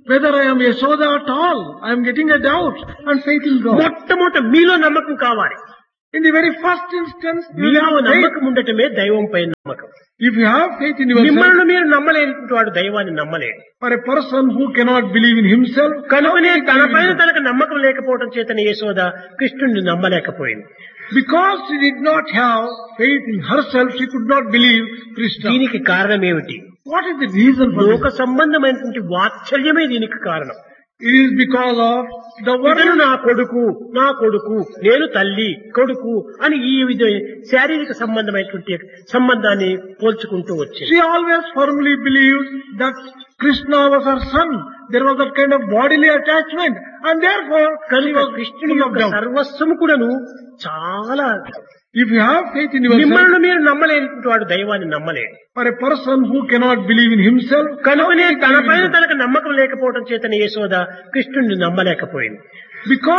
whether I am Yashoda at all. I am getting a doubt and faith in God. మొట్టమొదట మీలో నమ్మకం కావాలి In the very first instance, you మీలో have faith. నమ్మకం ఉండటమే దైవం పైన నమ్మకం If you have faith in yourself, మిమ్మల్ని మీరు నమ్మలేనటువంటి వాడు దైవాన్ని నమ్మలేడు for a person who cannot believe in himself, కనుకనే how can he తన believe in పైన God? తనకు నమ్మకం లేకపోవడం చేతనే యశోద కృష్ణుడిని నమ్మలేకపోయింది because she did not have faith in herself, she could not believe Krishna. దీనికి కారణం ఏమిటి What is the reason for లోక this? సంబంధమైనటువంటి వాత్సల్యమే దీనికి కారణం It is because of the ఇతను world. నా కొడుకు నా కొడుకు నేను తల్లి కొడుకు అని ఈ విధ శారీరక సంబంధమైనటువంటి సంబంధాన్ని పోల్చుకుంటూ వచ్చింది She always firmly believed that Krishna was her son. There was that kind of bodily attachment, and therefore she కనుక was కృష్ణుని full of యొక్క doubt. సర్వస్వము కూడాను చాలా If you have faith in yourself, మిమ్మల్ని మీరు నమ్మలేనటువంటి వాడు దైవాన్ని నమ్మలేడు for a person who cannot believe in himself, how కనుకనే can he తన believe in పైన God? తనకు నమ్మకం లేకపోవడం చేతనే యశోద కృష్ణుడిని నమ్మలేకపోయింది because